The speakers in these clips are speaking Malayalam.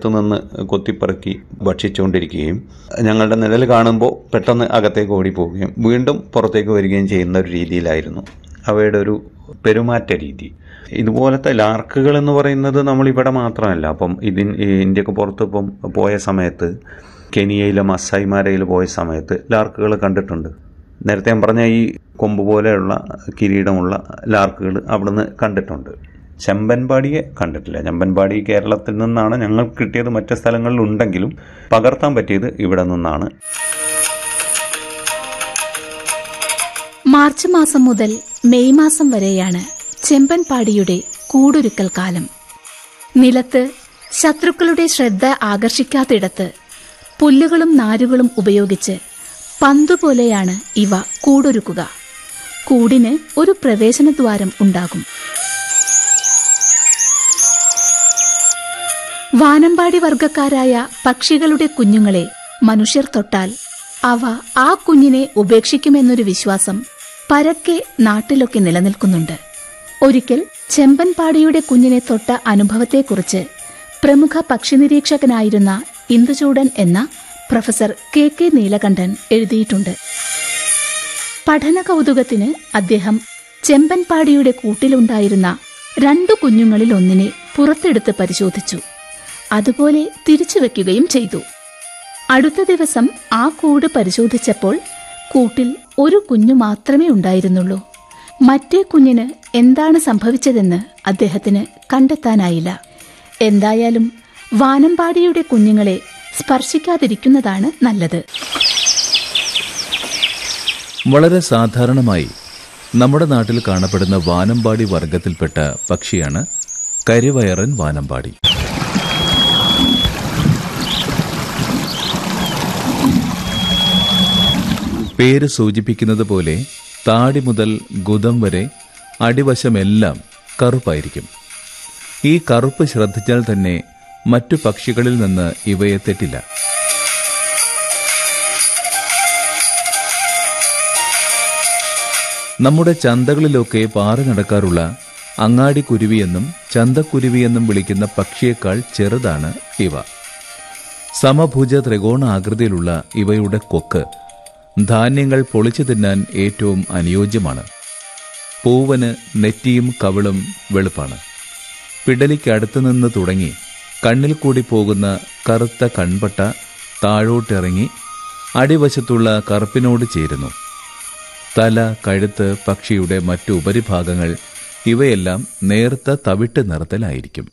അടുത്ത് നിന്ന് കൊത്തിപ്പറക്കി ഭക്ഷിച്ചുകൊണ്ടിരിക്കുകയും ഞങ്ങളുടെ നിഴൽ കാണുമ്പോൾ പെട്ടെന്ന് അകത്തേക്ക് ഓടിപ്പോവുകയും വീണ്ടും പുറത്തേക്ക് വരികയും ചെയ്യുന്ന ഒരു രീതിയിലായിരുന്നു അവയുടെ ഒരു പെരുമാറ്റ രീതി ഇതുപോലത്തെ ലാർക്കുകൾ എന്ന് പറയുന്നത് നമ്മളിവിടെ മാത്രമല്ല അപ്പം ഇതിൻ ഈ ഇന്ത്യക്ക് പുറത്ത് ഇപ്പം പോയ സമയത്ത് കെനിയയിലെ മസായിമാരയിൽ പോയ സമയത്ത് ലാർക്കുകൾ കണ്ടിട്ടുണ്ട് നേരത്തെ ഞാൻ പറഞ്ഞ ഈ കൊമ്പ് പോലെയുള്ള കിരീടമുള്ള ലാർക്കുകൾ അവിടുന്ന് കണ്ടിട്ടുണ്ട് ചെമ്പൻപാടിയെ കണ്ടിട്ടില്ല ചെമ്പൻപാടി കേരളത്തിൽ നിന്നാണ് ഞങ്ങൾക്ക് കിട്ടിയത് മറ്റ് സ്ഥലങ്ങളിൽ ഉണ്ടെങ്കിലും പകർത്താൻ പറ്റിയത് ഇവിടെ നിന്നാണ് മാർച്ച് മാസം മുതൽ മെയ് മാസം വരെയാണ് ചെമ്പൻപാടിയുടെ കൂടൊരുക്കൽ കാലം നിലത്ത് ശത്രുക്കളുടെ ശ്രദ്ധ ആകർഷിക്കാത്തിടത്ത് പുല്ലുകളും നാരുകളും ഉപയോഗിച്ച് പന്തുപോലെയാണ് ഇവ കൂടൊരുക്കുക കൂടിന് ഒരു പ്രവേശനദ്വാരം ഉണ്ടാകും വാനമ്പാടി വർഗക്കാരായ പക്ഷികളുടെ കുഞ്ഞുങ്ങളെ മനുഷ്യർ തൊട്ടാൽ അവ ആ കുഞ്ഞിനെ ഉപേക്ഷിക്കുമെന്നൊരു വിശ്വാസം പരക്കെ നാട്ടിലൊക്കെ നിലനിൽക്കുന്നുണ്ട് ഒരിക്കൽ ചെമ്പൻപാടിയുടെ കുഞ്ഞിനെ തൊട്ട അനുഭവത്തെക്കുറിച്ച് പ്രമുഖ പക്ഷി നിരീക്ഷകനായിരുന്ന ഇന്ദുചൂടൻ എന്ന പ്രൊഫസർ കെ കെ നീലകണ്ഠൻ എഴുതിയിട്ടുണ്ട് പഠന കൗതുകത്തിന് അദ്ദേഹം ചെമ്പൻപാടിയുടെ കൂട്ടിലുണ്ടായിരുന്ന രണ്ടു കുഞ്ഞുങ്ങളിൽ ഒന്നിനെ പുറത്തെടുത്ത് പരിശോധിച്ചു അതുപോലെ തിരിച്ചു വെക്കുകയും ചെയ്തു അടുത്ത ദിവസം ആ കൂട് പരിശോധിച്ചപ്പോൾ കൂട്ടിൽ ഒരു കുഞ്ഞു മാത്രമേ ഉണ്ടായിരുന്നുള്ളൂ മറ്റേ കുഞ്ഞിന് എന്താണ് സംഭവിച്ചതെന്ന് അദ്ദേഹത്തിന് കണ്ടെത്താനായില്ല എന്തായാലും വാനമ്പാടിയുടെ കുഞ്ഞുങ്ങളെ സ്പർശിക്കാതിരിക്കുന്നതാണ് നല്ലത് വളരെ സാധാരണമായി നമ്മുടെ നാട്ടിൽ കാണപ്പെടുന്ന വാനമ്പാടി വർഗത്തിൽപ്പെട്ട പക്ഷിയാണ് കരിവയറൻ വാനമ്പാടി പേര് സൂചിപ്പിക്കുന്നത് പോലെ താടി മുതൽ ഗുദം വരെ അടിവശമെല്ലാം കറുപ്പായിരിക്കും ഈ കറുപ്പ് ശ്രദ്ധിച്ചാൽ തന്നെ മറ്റു പക്ഷികളിൽ നിന്ന് ഇവയെ തെറ്റില്ല നമ്മുടെ ചന്തകളിലൊക്കെ പാറി നടക്കാറുള്ള അങ്ങാടിക്കുരുവിയെന്നും ചന്തക്കുരുവിയെന്നും വിളിക്കുന്ന പക്ഷിയേക്കാൾ ചെറുതാണ് ഇവ സമഭുജ ത്രികോണ ആകൃതിയിലുള്ള ഇവയുടെ കൊക്ക് ധാന്യങ്ങൾ പൊളിച്ചു തിന്നാൻ ഏറ്റവും അനുയോജ്യമാണ് പൂവന് നെറ്റിയും കവിളും വെളുപ്പാണ് പിടലിക്കടുത്തു നിന്ന് തുടങ്ങി കണ്ണിൽ കൂടി പോകുന്ന കറുത്ത കൺപട്ട താഴോട്ടിറങ്ങി അടിവശത്തുള്ള കറുപ്പിനോട് ചേരുന്നു തല കഴുത്ത് പക്ഷിയുടെ മറ്റു ഉപരിഭാഗങ്ങൾ ഇവയെല്ലാം നേർത്ത തവിട്ട് നിറത്തിലായിരിക്കും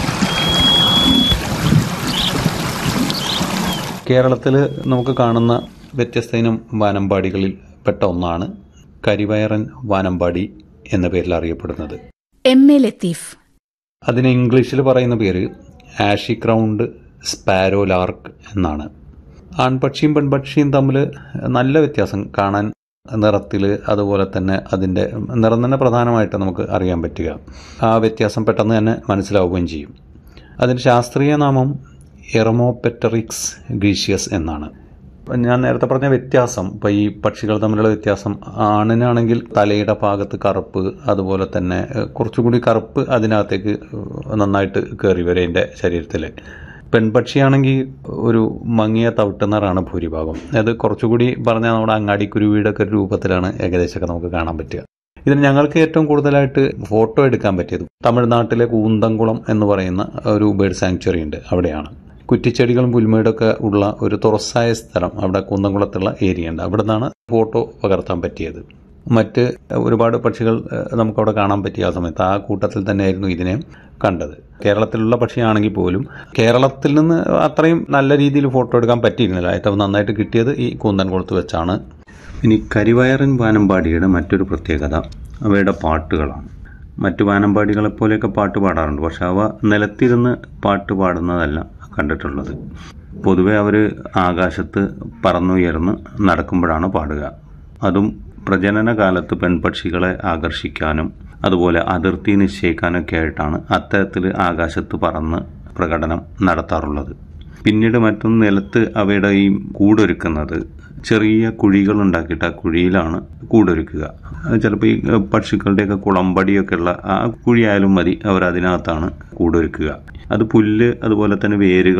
കേരളത്തിൽ നമുക്ക് കാണുന്ന വ്യത്യസ്ത ഇനം വാനമ്പാടികളിൽ പെട്ട ഒന്നാണ് കരിവയറൻ വാനമ്പാടി എന്ന പേരിൽ അറിയപ്പെടുന്നത് എം എ ലത്തീഫ് അതിന് ഇംഗ്ലീഷിൽ പറയുന്ന പേര് ആഷി ക്രൗണ്ട് സ്പാരോ ലാർക്ക് എന്നാണ് ആൺപക്ഷിയും പെൺപക്ഷിയും തമ്മിൽ നല്ല വ്യത്യാസം കാണാൻ നിറത്തിൽ അതുപോലെ തന്നെ അതിൻ്റെ നിറം തന്നെ പ്രധാനമായിട്ട് നമുക്ക് അറിയാൻ പറ്റുക ആ വ്യത്യാസം പെട്ടെന്ന് തന്നെ മനസ്സിലാവുകയും ചെയ്യും അതിൻ്റെ ശാസ്ത്രീയ നാമം എറമോപെറ്ററിക്സ് ഗ്രീഷ്യസ് എന്നാണ് ഞാൻ നേരത്തെ പറഞ്ഞ വ്യത്യാസം ഇപ്പോൾ ഈ പക്ഷികൾ തമ്മിലുള്ള വ്യത്യാസം ആണിനാണെങ്കിൽ തലയുടെ ഭാഗത്ത് കറുപ്പ് അതുപോലെ തന്നെ ഏഹ്, കുറച്ചുകൂടി കറുപ്പ് അതിനകത്തേക്ക് നന്നായിട്ട് കയറി വരും അതിൻ്റെ ശരീരത്തിൽ പെൺപക്ഷിയാണെങ്കിൽ ഒരു മങ്ങിയ തവിട്ടുന്നറാണ് ഭൂരിഭാഗം അത് കുറച്ചുകൂടി പറഞ്ഞാൽ നമ്മുടെ അങ്ങാടിക്കുരുവിയുടെ ഒക്കെ ഒരു രൂപത്തിലാണ് ഏകദേശമൊക്കെ നമുക്ക് കാണാൻ പറ്റുക ഇതിന് ഞങ്ങൾക്ക് ഏറ്റവും കൂടുതലായിട്ട് ഫോട്ടോ എടുക്കാൻ പറ്റിയത് തമിഴ്നാട്ടിലെ കൂന്തംകുളം എന്ന് പറയുന്ന ഒരു ബേർഡ് സാങ്ച്വറി ഉണ്ട് അവിടെയാണ് കുറ്റിച്ചെടികളും പുൽമേടൊക്കെ ഉള്ള ഒരു തുറസായ സ്ഥലം അവിടെ കൂന്തംകുളത്തുള്ള ഏരിയ ഉണ്ട് അവിടെ നിന്നാണ് ഫോട്ടോ പകർത്താൻ പറ്റിയത് മറ്റ് ഒരുപാട് പക്ഷികൾ ഏഹ്, നമുക്കവിടെ കാണാൻ പറ്റിയ ആ സമയത്ത് ആ കൂട്ടത്തിൽ തന്നെയായിരുന്നു ഇതിനെ കണ്ടത് കേരളത്തിലുള്ള പക്ഷിയാണെങ്കിൽ പോലും കേരളത്തിൽ നിന്ന് അത്രയും നല്ല രീതിയിൽ ഫോട്ടോ എടുക്കാൻ പറ്റിയിരുന്നില്ല ഏറ്റവും നന്നായിട്ട് കിട്ടിയത് ഈ കൂന്തൻകുളത്ത് വെച്ചാണ് ഇനി കരിവയറൻ വാനമ്പാടിയുടെ മറ്റൊരു പ്രത്യേകത അവയുടെ പാട്ടുകളാണ് മറ്റു വാനമ്പാടികളെപ്പോലെയൊക്കെ പാട്ട് പാടാറുണ്ട് പക്ഷെ അവ നിലത്തിരുന്ന് പാട്ട് പാടുന്നതല്ല കണ്ടിട്ടുള്ളത് പൊതുവെ അവർ ആകാശത്ത് പറന്നുയർന്ന് നടക്കുമ്പോഴാണ് പാടുക അതും പ്രജനന കാലത്ത് പെൺപക്ഷികളെ ആകർഷിക്കാനും അതുപോലെ അതിർത്തി നിശ്ചയിക്കാനൊക്കെ ആയിട്ടാണ് അത്തരത്തിൽ ആകാശത്ത് പറന്ന് പ്രകടനം നടത്താറുള്ളത് പിന്നീട് മറ്റൊന്ന് നിലത്ത് അവയുടെ ഈ കൂടൊരുക്കുന്നത് ചെറിയ കുഴികൾ ഉണ്ടാക്കിയിട്ട് ആ കുഴിയിലാണ് കൂടൊരുക്കുക അത് ചിലപ്പോൾ ഈ ഏഹ്, പക്ഷികളുടെയൊക്കെ കുളമ്പടിയൊക്കെ ഉള്ള ആ കുഴിയായാലും മതി അവർ അതിനകത്താണ് കൂടൊരുക്കുക അത് പുല്ല് അതുപോലെ തന്നെ വേരുകൾ